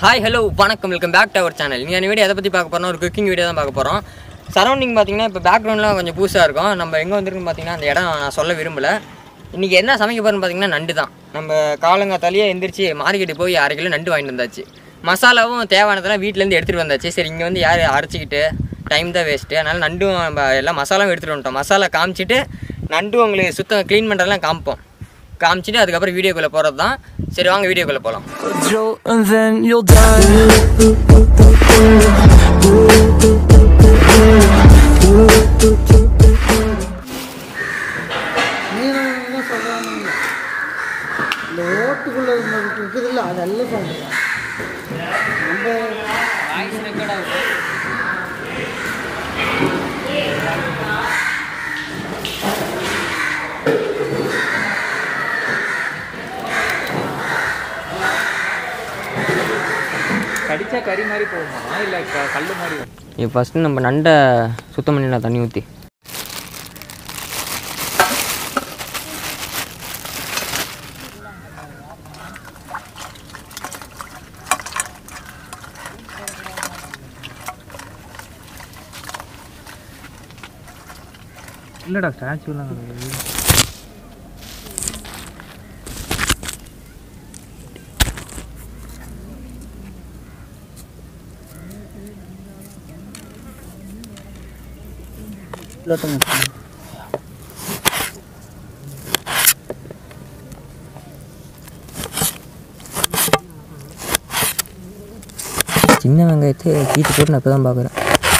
Hi hello வணக்கம் welcome back to our channel நீங்கள் video எதை பற்றி பார்க்க போகிறோம் ஒரு குக்கிங் வீடியோ தான் பார்க்க போகிறோம் சரௌண்டிங் பார்த்தீங்கன்னா இப்போ பேக்ரவுண்ட்லாம் கொஞ்சம் புதுசாக இருக்கும் நம்ம எங்கே வந்திருக்குன்னு பார்த்தீங்கன்னா அந்த இடம் நான் சொல்ல விரும்பலை இன்றைக்கி என்ன சமைக்க போகிறோம்னு பார்த்தீங்கன்னா நண்டு தான் நம்ம காலங்காத்தாலேயே எந்திரிச்சு மார்க்கெட்டு போய் அரை கிலோ நண்டு வாங்கிட்டு வந்தாச்சு மசாலாவும் தேவையானதெல்லாம் வீட்டிலேருந்து எடுத்துகிட்டு வந்தாச்சு சரி இங்கே வந்து யார் அரைச்சிக்கிட்டு டைம் தான் வேஸ்ட்டு அதனால் நண்டும் நம்ம எல்லாம் மசாலாவும் எடுத்துகிட்டு வந்துட்டோம் மசாலா காமிச்சிட்டு நண்டு உங்களுக்கு சுத்தம் க்ளீன் பண்ணுறதெல்லாம் காமிப்போம் காமிச்சிட்டு அதுக்கப்புறம் வீடியோக்குள்ளே போகிறது தான் சரி வாங்க வீடியோக்குள்ளே போகலாம் a jolt and then you'll die. மீனவங்க சொல்கிறாங்க இந்த ஓட்டுக்குள்ளே இருக்குதுல்ல அதெல்லாம் சொல்கிறேன் நம்ம கடிச்சா கறி மாதிரி போகுமா இல்லை கல் மாதிரி இப்போ ஃபஸ்ட்டு நம்ம நண்டை சுத்தம் பண்ணிடலாம் தண்ணி ஊற்றி இல்லைடா ஸ்டாச்சுலாம் கிடையாது சின்ன வெங்காயத்தை கீட்டு போட்டு நான் இப்போ தான் பார்க்குறேன்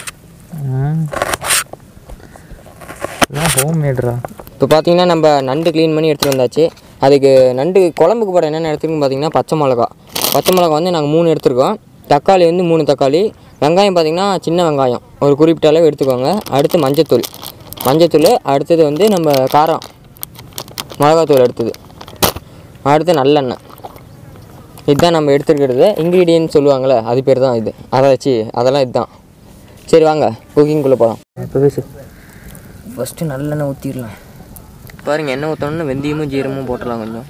எல்லாம் ஹோம் மேட்ரா இப்போ பார்த்தீங்கன்னா நம்ம நண்டு க்ளீன் பண்ணி எடுத்துகிட்டு வந்தாச்சு அதுக்கு நண்டு குழம்புக்கு போட என்னென்ன எடுத்துருக்கோம் பார்த்தீங்கன்னா பச்சை மிளகா பச்சை மிளகா வந்து நாங்கள் மூணு எடுத்துருக்கோம் தக்காளி வந்து மூணு தக்காளி வெங்காயம் பார்த்தீங்கன்னா சின்ன வெங்காயம் ஒரு குறிப்பிட்ட அளவு எடுத்துக்கோங்க அடுத்து மஞ்சத்தூள் மஞ்சத்தூள் அடுத்தது வந்து நம்ம காரம் மிளகாத்தூள் அடுத்தது அடுத்து நல்லெண்ணெய் இதுதான் நம்ம எடுத்துருக்கிறது இன்க்ரீடியன்ட் சொல்லுவாங்கள்ல அது பேர் தான் இது அதை வச்சு அதெல்லாம் இதுதான் சரி வாங்க குக்கிங்குள்ளே போகலாம் இப்போ பேசு ஃபஸ்ட்டு நல்லெண்ணெய் ஊற்றிடலாம் பாருங்க எண்ணெய் ஊற்றணும்னு வெந்தயமும் ஜீரமும் போட்டுடலாம் கொஞ்சம்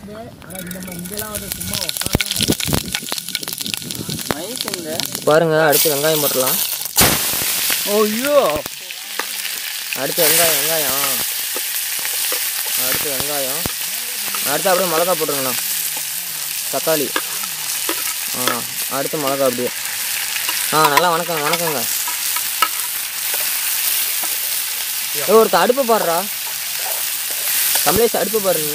பாருங்க அடுத்து வெங்காயம் போட்டுடலாம் ஐயோ அடுத்து வெங்காயம் வெங்காயம் அடுத்து வெங்காயம் அடுத்து அப்படியே மிளகா போட்டுருங்கண்ணா தக்காளி ஆ அடுத்து மிளகா அப்படியே ஆ நல்லா வணக்கங்க வணக்கங்க ஏ ஒருத்த அடுப்பு பாடுறா கமலேஷ் அடுப்பு பாருங்க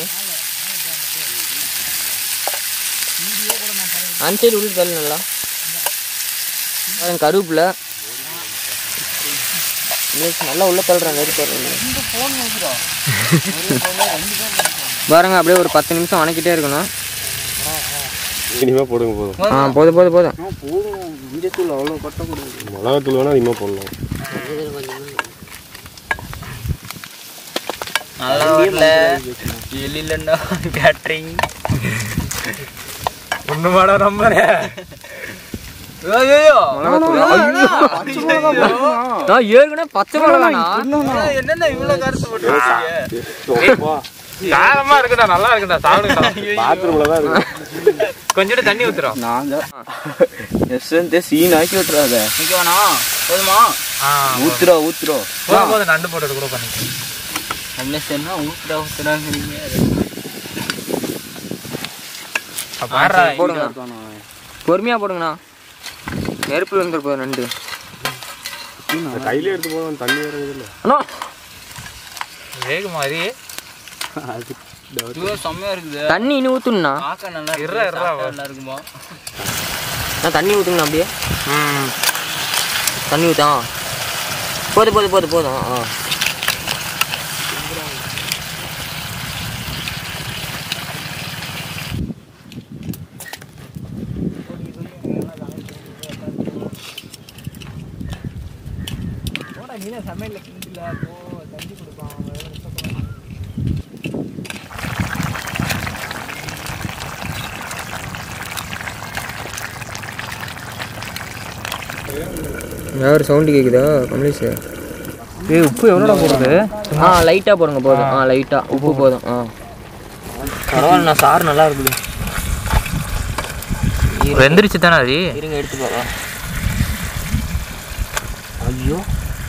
அந்த சைடு உள்ள தள்ளு நல்லா பாருங்க கருவேப்பில கமலேஷ் நல்லா உள்ள தள்ளுறேன் நெருப்பு பாருங்க பாருங்க அப்படியே ஒரு பத்து நிமிஷம் வணக்கிட்டே இருக்கணும் இனிமேல் போடுங்க போதும் ஆ போதும் போதும் போதும் மஞ்சத்தூள் அவ்வளோ கொட்டக்கூடாது மிளகாத்தூள் வேணால் அதிகமாக போடலாம் நல்லா வரல இல்லைன்னா கேட்ரிங் ஒன்று மாடா நம்புறேன் ஐயோ நான் ஏற்கனவே பச்சை மிளகாண்ணா என்னென்ன இவ்வளோ கருத்து போட்டு காரமா இருக்குடா நல்லா இருக்குடா சாப்பிடுங்கடா பாத்ரூமில் தான் இருக்கு கொஞ்சோண்டு தண்ணி ஊத்துறோம் நான் எஸ்என் சீன் ஆக்கி விட்டுறாத போதுமா ஆ ஊத்துறோ ஊத்துறோ போதும் போதும் நண்டு போட்டது கூட பண்ணிக்கலாம் கமலேஷன்னா ஊத்துறா ஊத்துறாங்கிறீங்க பாடுறா போடுங்க பொறுமையாக போடுங்கண்ணா நெருப்பில் வந்துரு போதும் நண்டு இந்த கையிலே எடுத்து போதும் தண்ணி வேறு இல்லை அண்ணா வேகு மாதிரி செம்மையா இருக்குது தண்ணி இன்னும் ஊற்றுங்கண்ணா பார்க்க நல்லா இர்றா, இர்றா. நல்லா இருக்குமா நான் தண்ணி ஊற்றுங்கண்ணா அப்படியே தண்ணி ஊற்றா போதும் போதும் போதும் போதும் ஆ ஏதாவது சவுண்டு கேட்குதா கமலேஷ் ஏய் உப்பு எவ்வளோடா போடுறது ஆ லைட்டாக போடுங்க போதும் ஆ லைட்டாக உப்பு போதும் ஆ பரவாயில்லண்ணா சாறு நல்லா இருக்குது வெந்துருச்சு தானே அது இருங்க எடுத்து பார்க்கலாம் ஐயோ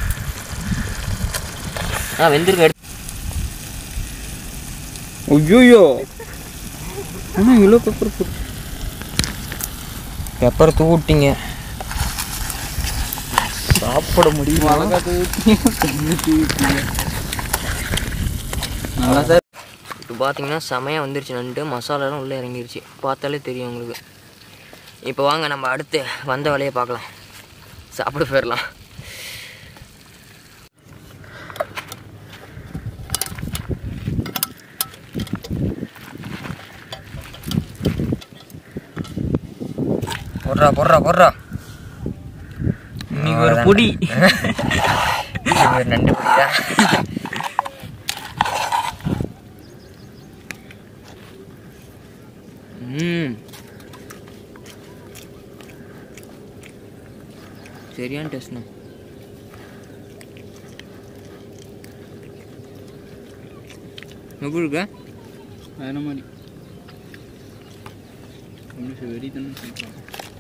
ஆ வெந்திருக்க எடுத்து ஐயோ ஆனால் இவ்வளோ பெப்பர் போட்டு பெப்பர் தூட்டிங்க சாப்பிட முடியுமா நல்லா சார் இப்போ பார்த்தீங்கன்னா செமையாக வந்துருச்சு நண்டு மசாலாலாம் உள்ளே இறங்கிருச்சு பார்த்தாலே தெரியும் உங்களுக்கு இப்போ வாங்க நம்ம அடுத்து வந்த வேலையை பார்க்கலாம் சாப்பிட போயிடலாம் பொர்றா பொர்றா பொர்றா இன்னைக்கு ஒரு பொடி ஒரு நண்டு பிடிதா ம் சரியான டேஸ்ட்ண்ணா எப்படி இருக்க வேற மாதிரி வெடி தானே சொல்லுவாங்க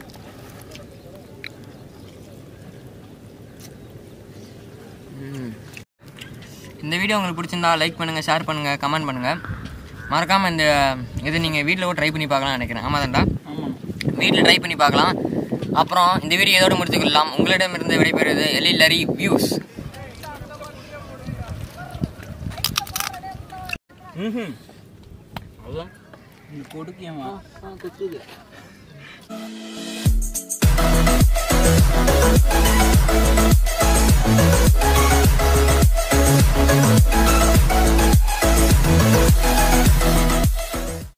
ம். இந்த வீடியோ உங்களுக்கு பிடிச்சிருந்தா லைக் பண்ணுங்கள் ஷேர் பண்ணுங்கள் கமெண்ட் பண்ணுங்கள் மறக்காமல் இந்த இது நீங்கள் வீட்டில் கூட ட்ரை பண்ணி பார்க்கலாம் நினைக்கிறேன் ஆமாம் தான்டா ஆமாம் வீட்டில் ட்ரை பண்ணி பார்க்கலாம் அப்புறம் இந்த வீடியோ இதோட முடித்துக்கொள்ளலாம் உங்களிடமிருந்து விடைபெறுவது எலிலரி வியூஸ் அதான் இந்த கொடுக்கியம்மா குத்துது